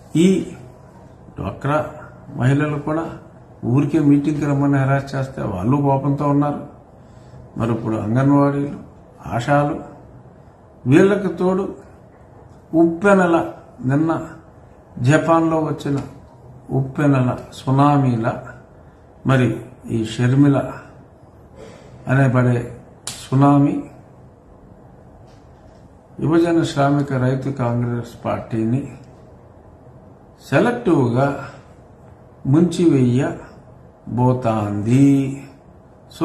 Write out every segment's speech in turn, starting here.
ఈ డ్వాక్రా మహిళలు కూడా ఊరికే మీటింగ్కి రమ్మని హెరాస్ చేస్తే వాళ్ళు కోపంతో ఉన్నారు మరి ఇప్పుడు అంగన్వాడీలు ఆశాలు వీళ్ళకి తోడు ఉప్పెనల నిన్న జపాన్లో వచ్చిన ఉప్పెనల సునామీల మరి ఈ షర్మిల అనే పడే సునామీ యువజన శ్రామిక రైతు కాంగ్రెస్ పార్టీని సెలెక్టివ్గా ముంచివేయబోతాంది సో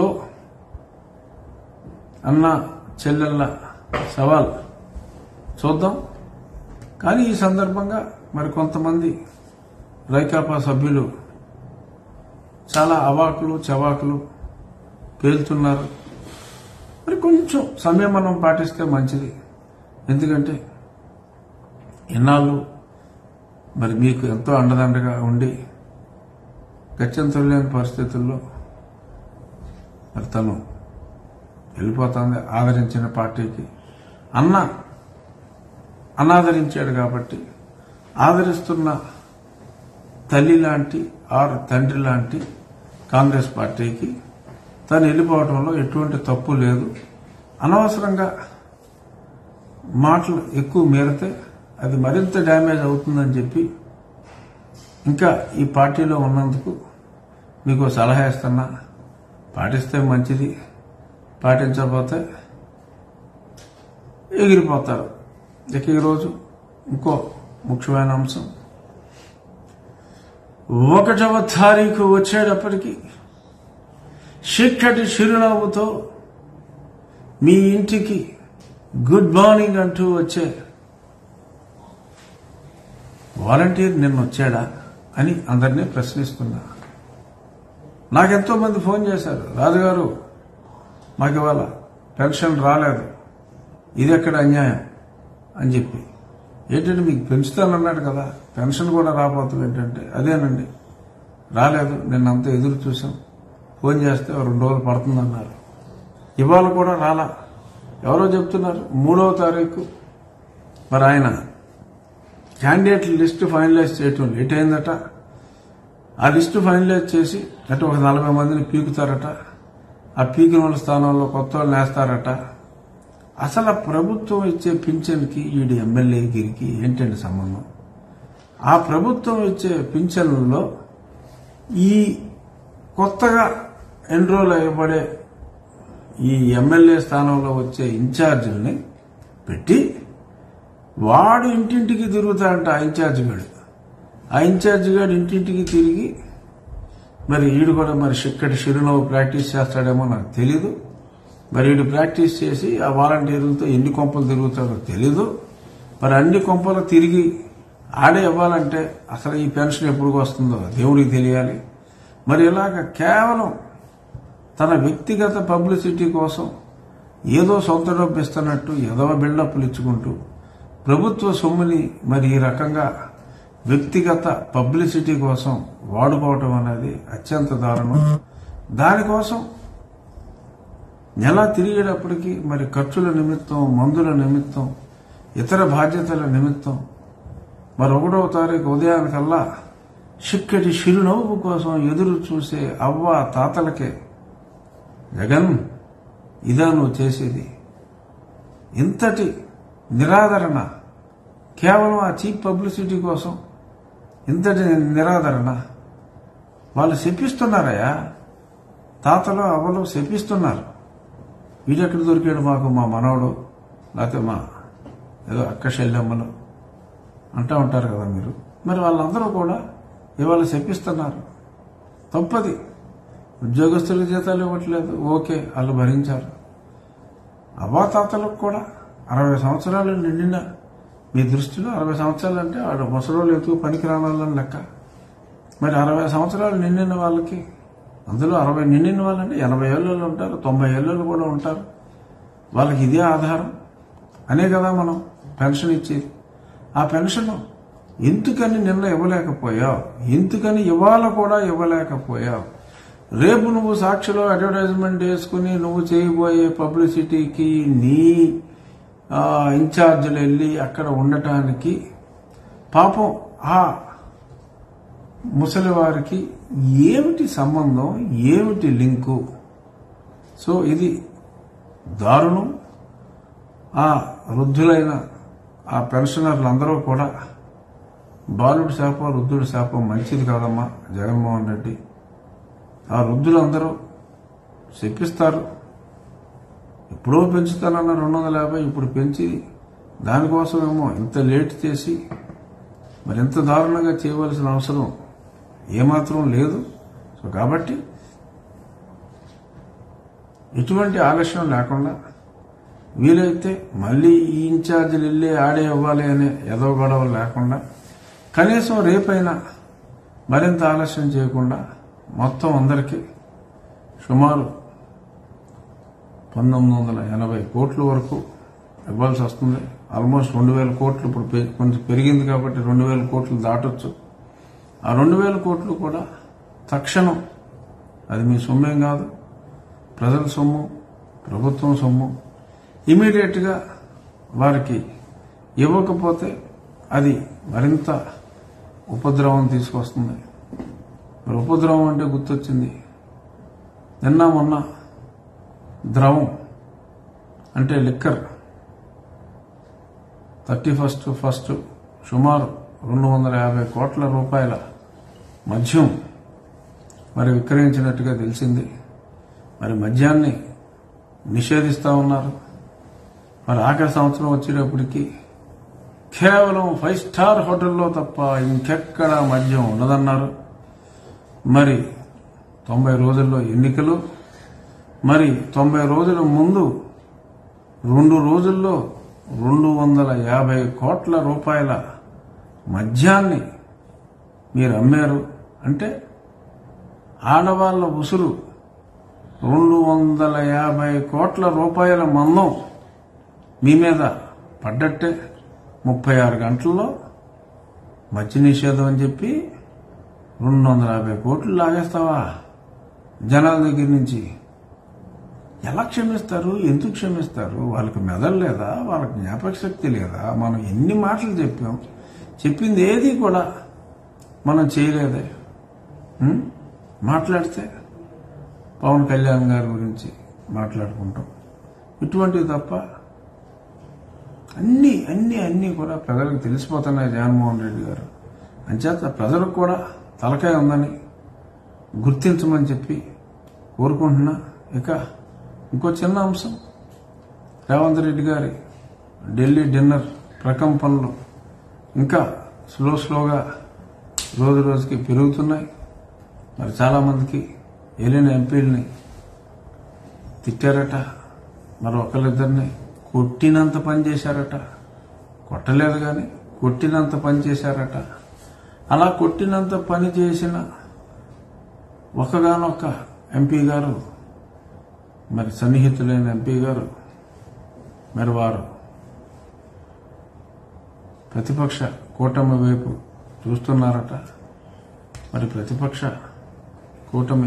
అన్న చెల్లెళ్ళ సవాల్ చూద్దాం కానీ ఈ సందర్భంగా మరి కొంతమంది రైకాపా సభ్యులు చాలా అవాకులు చవాకులు పేలుతున్నారు మరి కొంచెం సంయమనం పాటిస్తే మంచిది ఎందుకంటే ఇన్నాళ్ళు మరి మీకు ఎంతో అండదండగా ఉండి గత్యంతరం లేని పరిస్థితుల్లో మరి తను వెళ్ళిపోతుంది ఆదరించిన పార్టీకి అన్న అనాదరించాడు కాబట్టి ఆదరిస్తున్న తల్లి లాంటి ఆరు తండ్రి లాంటి కాంగ్రెస్ పార్టీకి తను వెళ్ళిపోవడంలో ఎటువంటి తప్పు లేదు అనవసరంగా మాటలు ఎక్కువ మేరితే అది మరింత డ్యామేజ్ అవుతుందని చెప్పి ఇంకా ఈ పార్టీలో ఉన్నందుకు మీకు సలహా ఇస్తున్నా పాటిస్తే మంచిది పాటించకపోతే ఎగిరిపోతారు ఇక ఈరోజు ఇంకో ముఖ్యమైన అంశం ఒకటవ తారీఖు వచ్చేటప్పటికి చిక్కటి చిరునవ్వుతో మీ ఇంటికి గుడ్ మార్నింగ్ అంటూ వచ్చే వాలంటీర్ నిన్న వచ్చాడా అని అందరినీ ప్రశ్నిస్తున్నా నాకెంతో మంది ఫోన్ చేశారు రాజుగారు మాకు ఇవాళ పెన్షన్ రాలేదు ఇది ఎక్కడ అన్యాయం అని చెప్పి ఏంటంటే మీకు పెంచుతానన్నాడు కదా పెన్షన్ కూడా రాబోతుంది ఏంటంటే అదేనండి రాలేదు నిన్నంతా ఎదురు చూసాం ఫోన్ చేస్తే ఓ రెండు రోజులు పడుతుందన్నారు ఇవాళ కూడా రాలా ఎవరో చెప్తున్నారు మూడవ తారీఖు మరి ఆయన క్యాండిడేట్ లిస్ట్ ఫైనలైజ్ చేయటం లేట్ అయిందట ఆ లిస్టు ఫైనలైజ్ చేసి అంటే ఒక నలభై మందిని పీకుతారట ఆ పీకిన వాళ్ళ స్థానంలో కొత్త వాళ్ళని వేస్తారట అసలు ఆ ప్రభుత్వం ఇచ్చే పింఛన్కి ఈడు ఎమ్మెల్యేగిరికి ఏంటండి సంబంధం ఆ ప్రభుత్వం ఇచ్చే పింఛన్లలో ఈ కొత్తగా ఎన్రోల్ అయ్యబడే ఈ ఎమ్మెల్యే స్థానంలో వచ్చే ఇన్ఛార్జీలని పెట్టి వాడు ఇంటింటికి తిరుగుతాడంట ఆ ఇన్ఛార్జ్ గాడు ఆ ఇన్ఛార్జ్ గాడు ఇంటింటికి తిరిగి మరి ఈడు కూడా మరి చిక్కటి చిరునవ్వు ప్రాక్టీస్ చేస్తాడేమో నాకు తెలీదు మరి వీడు ప్రాక్టీస్ చేసి ఆ వాలంటీర్లతో ఎన్ని కొంపలు తిరుగుతాడో తెలీదు మరి అన్ని కొంపలు తిరిగి ఆడే ఇవ్వాలంటే అసలు ఈ పెన్షన్ ఎప్పుడు వస్తుందో దేవుడికి తెలియాలి మరి ఇలాగ కేవలం తన వ్యక్తిగత పబ్లిసిటీ కోసం ఏదో సొంత డబ్బు ఇస్తున్నట్టు ఏదో బిల్డప్లు ఇచ్చుకుంటూ ప్రభుత్వ సొమ్ముని మరి ఈ రకంగా వ్యక్తిగత పబ్లిసిటీ కోసం వాడుకోవటం అనేది అత్యంత దారుణం దానికోసం నెల తిరిగేటప్పటికి మరి ఖర్చుల నిమిత్తం మందుల నిమిత్తం ఇతర బాధ్యతల నిమిత్తం మరి ఒకటవ తారీఖు ఉదయానికల్లా చిక్కటి చిరునవ్వు కోసం ఎదురు చూసే అవ్వ తాతలకే జగన్ ఇదా నువ్వు చేసేది ఇంతటి నిరాదరణ కేవలం ఆ చీప్ పబ్లిసిటీ కోసం ఇంతటి నిరాదరణ వాళ్ళు శపిస్తున్నారయ్యా తాతలు అవ్వలు శపిస్తున్నారు వీడెక్కడ దొరికాడు మాకు మా మనవడు లేకపోతే మా ఏదో అక్క శల్యమ్మలు అంటూ ఉంటారు కదా మీరు మరి వాళ్ళందరూ కూడా ఇవాళ శపిస్తున్నారు తప్పది ఉద్యోగస్తుల జీతాలు ఇవ్వట్లేదు ఓకే వాళ్ళు భరించారు అవాతాతలకు కూడా అరవై సంవత్సరాలు నిండిన మీ దృష్టిలో అరవై సంవత్సరాలు అంటే వాడు ముసలోళ్ళు ఎత్తుకు పనికి రావాలని లెక్క మరి అరవై సంవత్సరాలు నిండిన వాళ్ళకి అందులో అరవై నిండిన వాళ్ళంటే ఎనభై ఏళ్ళు ఉంటారు తొంభై ఏళ్ళు కూడా ఉంటారు వాళ్ళకి ఇదే ఆధారం అనే కదా మనం పెన్షన్ ఇచ్చేది ఆ పెన్షన్ ఎందుకని నిన్న ఇవ్వలేకపోయావు ఎందుకని ఇవాళ కూడా ఇవ్వలేకపోయావు రేపు నువ్వు సాక్షిలో అడ్వర్టైజ్మెంట్ వేసుకుని నువ్వు చేయబోయే పబ్లిసిటీకి నీ ఆ, ఇన్ఛార్జీలు వెళ్ళి అక్కడ ఉండటానికి పాపం ఆ ముసలి వారికి ఏమిటి సంబంధం ఏమిటి లింకు సో ఇది దారుణం ఆ వృద్ధులైన ఆ పెన్షనర్లు అందరూ కూడా బాలుడి శాపం వృద్ధుడి శాపం మంచిది కాదమ్మా జగన్మోహన్ రెడ్డి ఆ వృద్ధులందరూ చెప్పిస్తారు ఎప్పుడో పెంచుతానన్న రెండు వందల యాభై ఇప్పుడు పెంచి దానికోసమేమో ఇంత లేట్ చేసి మరి ఎంత దారుణంగా చేయవలసిన అవసరం ఏమాత్రం లేదు సో కాబట్టి ఎటువంటి ఆలస్యం లేకుండా వీలైతే మళ్ళీ ఈ ఇన్ఛార్జీలు వెళ్ళి ఆడే ఇవ్వాలి అనే ఏదో గొడవ లేకుండా కనీసం రేపైనా మరింత ఆలస్యం చేయకుండా మొత్తం అందరికీ సుమారు పంతొమ్మిది వందల ఎనభై కోట్ల వరకు ఇవ్వాల్సి వస్తుంది ఆల్మోస్ట్ రెండు వేల కోట్లు ఇప్పుడు పె- కొంచెం పెరిగింది కాబట్టి రెండు వేల కోట్లు దాటొచ్చు ఆ రెండు వేల కోట్లు కూడా తక్షణం అది మీ సొమ్మేం కాదు ప్రజల సొమ్ము ప్రభుత్వం సొమ్ము ఇమీడియట్గా వారికి ఇవ్వకపోతే అది మరింత ఉపద్రవం తీసుకొస్తుంది మరి ఉపద్రవం అంటే గుర్తొచ్చింది నిన్న మొన్న ద్రవం అంటే లిక్కర్ థర్టీ ఫస్ట్ ఫస్ట్ సుమారు రెండు వందల యాభై కోట్ల రూపాయల మద్యం మరి విక్రయించినట్టుగా తెలిసింది మరి మద్యాన్ని నిషేధిస్తా ఉన్నారు మరి ఆఖరి సంవత్సరం వచ్చేటప్పటికి కేవలం ఫైవ్ స్టార్ హోటల్లో తప్ప ఇంకెక్కడ మద్యం ఉండదన్నారు మరి తొంభై రోజుల్లో ఎన్నికలు మరి తొంభై రోజుల ముందు రెండు రోజుల్లో రెండు వందల యాభై కోట్ల రూపాయల మద్యాన్ని మీరు అమ్మారు అంటే ఆడవాళ్ల ఉసురు రెండు వందల యాభై కోట్ల రూపాయల మందం మీ మీద పడ్డట్టే ముప్పై ఆరు గంటల్లో మద్య నిషేధం అని చెప్పి రెండు వందల యాభై కోట్లు లాగేస్తావా జనాల దగ్గర నుంచి ఎలా క్షమిస్తారు ఎందుకు క్షమిస్తారు వాళ్ళకి మెదడు లేదా వాళ్ళకి జ్ఞాపక శక్తి లేదా మనం ఎన్ని మాటలు చెప్పాం చెప్పింది ఏది కూడా మనం చేయలేదే ఉం? మాట్లాడితే పవన్ కళ్యాణ్ గారి గురించి మాట్లాడుకుంటాం ఇటువంటివి తప్ప అన్ని అన్ని అన్ని కూడా ప్రజలకు తెలిసిపోతున్నాయి జగన్మోహన్ రెడ్డి గారు అంచేత ప్రజలకు కూడా తలకాయ ఉందని గుర్తించమని చెప్పి కోరుకుంటున్నా ఇక ఇంకో చిన్న అంశం రేవంత్ రెడ్డి గారి ఢిల్లీ డిన్నర్ ప్రకంపనలు ఇంకా స్లో స్లోగా రోజు రోజుకి పెరుగుతున్నాయి మరి చాలామందికి వెళ్ళిన ఎంపీలని తిట్టారట మరి ఒకళ్ళిద్దరిని కొట్టినంత పని చేశారట కొట్టలేదు కానీ కొట్టినంత పని చేశారట అలా కొట్టినంత పని చేసిన ఒకగానొక్క ఎంపీ గారు మరి సన్నిహితులైన ఎంపీ గారు మరి వారు ప్రతిపక్ష కూటమి వైపు చూస్తున్నారట మరి ప్రతిపక్ష కూటమి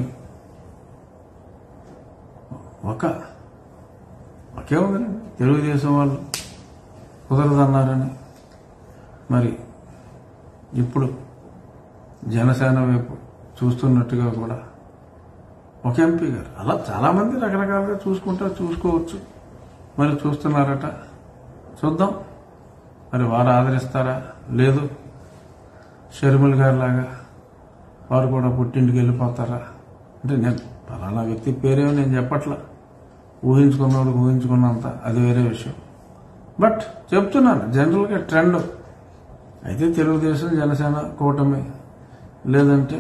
ఒక ఒకే ఉందండి తెలుగుదేశం వాళ్ళు కుదరదన్నారని మరి ఇప్పుడు జనసేన వైపు చూస్తున్నట్టుగా కూడా ఒక ఎంపీ గారు అలా చాలా మంది రకరకాలుగా చూసుకుంటా చూసుకోవచ్చు మరి చూస్తున్నారట చూద్దాం మరి వారు ఆదరిస్తారా లేదు షర్మిల్ గారి లాగా వారు కూడా పుట్టింటికి వెళ్ళిపోతారా అంటే నేను ఫలానా వ్యక్తి పేరేమో నేను చెప్పట్లా ఊహించుకున్నవాడు ఊహించుకున్నంత అది వేరే విషయం బట్ చెప్తున్నాను జనరల్గా ట్రెండ్ అయితే తెలుగుదేశం జనసేన కూటమి లేదంటే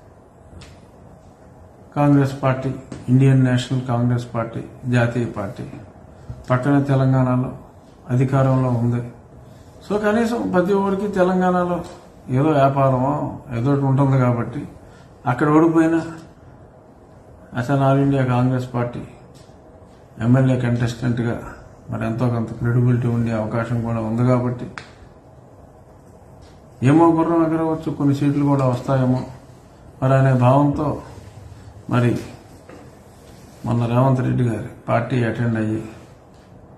Congress party Indian national Congress party జాతీయ పార్టీ పక్కన తెలంగాణలో అధికారంలో ఉంది సో కనీసం ప్రతి ఒక్కరికి తెలంగాణలో ఏదో వ్యాపారమో ఏదో ఒకటి ఉంటుంది కాబట్టి అక్కడ ఓడిపోయినా అసలు All India Congress party MLA కంటెస్టెంట్గా మరి ఎంతో కొంత క్రెడిబిలిటీ ఉండే అవకాశం కూడా ఉంది కాబట్టి ఏమో గుర్రం ఎగరవచ్చు కొన్ని సీట్లు కూడా వస్తాయేమో మరి అనే భావంతో మరి మొన్న రేవంత్ రెడ్డి గారి పార్టీ అటెండ్ అయ్యి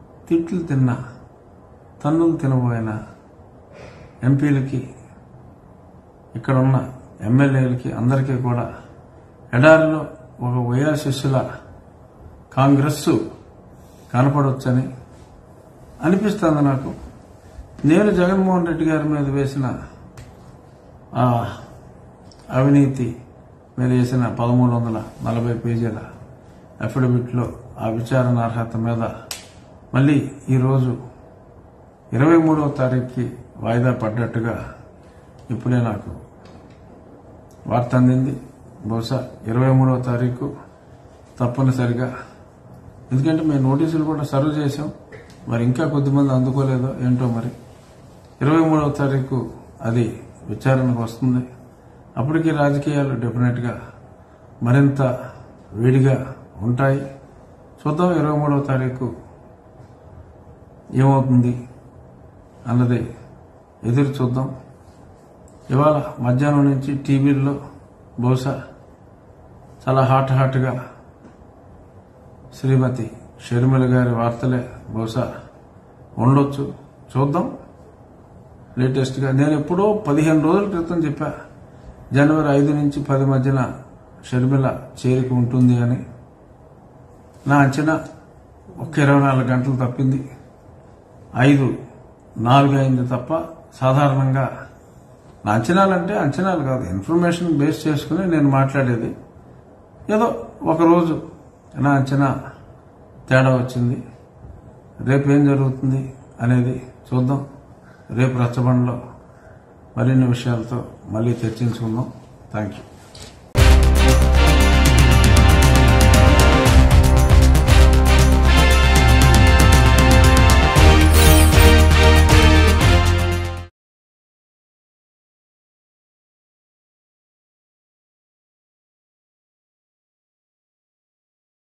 తిట్లు తిన్నా తన్నులు తినబోయిన ఎంపీలకి ఇక్కడ ఉన్న ఎమ్మెల్యేలకి అందరికీ కూడా ఎడారిలో ఒక వయాశిష్యుల కాంగ్రెస్ కనపడవచ్చని అనిపిస్తుంది నాకు నేను జగన్మోహన్ రెడ్డి గారి మీద వేసిన ఆ అవినీతి మీద వేసిన పదమూడు వందల నలభై పేజీల అఫిడవిట్లో ఆ విచారణ అర్హత మీద మళ్ళీ ఈరోజు ఇరవై మూడవ తారీఖుకి వాయిదా పడ్డట్టుగా ఇప్పుడే నాకు వార్త అందింది బహుశా ఇరవై మూడవ తారీఖు తప్పనిసరిగా ఎందుకంటే మేము నోటీసులు కూడా సర్వ్ చేసాం మరి ఇంకా కొద్దిమంది అందుకోలేదో ఏంటో మరి ఇరవై మూడవ తారీఖు అది విచారణకు వస్తుంది అప్పటికి రాజకీయాలు డెఫినెట్గా మరింత వేడిగా ఉంటాయి చూద్దాం ఇరవై మూడవ తారీఖు ఏమవుతుంది అన్నది ఎదురు చూద్దాం ఇవాళ మధ్యాహ్నం నుంచి టీవీల్లో బహుశా చాలా హాట్ హాట్గా శ్రీమతి షర్మిల గారి వార్తలే బహుశా ఉండొచ్చు చూద్దాం లేటెస్ట్గా నేను ఎప్పుడో పదిహేను రోజుల క్రితం చెప్పా జనవరి ఐదు నుంచి పది మధ్యన షర్మిల చేరిక ఉంటుంది అని నా అంచనా ఒక్క ఇరవై నాలుగు గంటలు తప్పింది ఐదు నాలుగు అయింది తప్ప సాధారణంగా నా అంచనాలంటే అంచనాలు కాదు ఇన్ఫర్మేషన్ బేస్ చేసుకుని నేను మాట్లాడేది ఏదో ఒకరోజు నా అంచనా తేడా వచ్చింది రేపు ఏం జరుగుతుంది అనేది చూద్దాం రేపు రచ్చబండలో మరిన్ని విషయాలతో మళ్ళీ చర్చించుకుందాం థ్యాంక్ యూ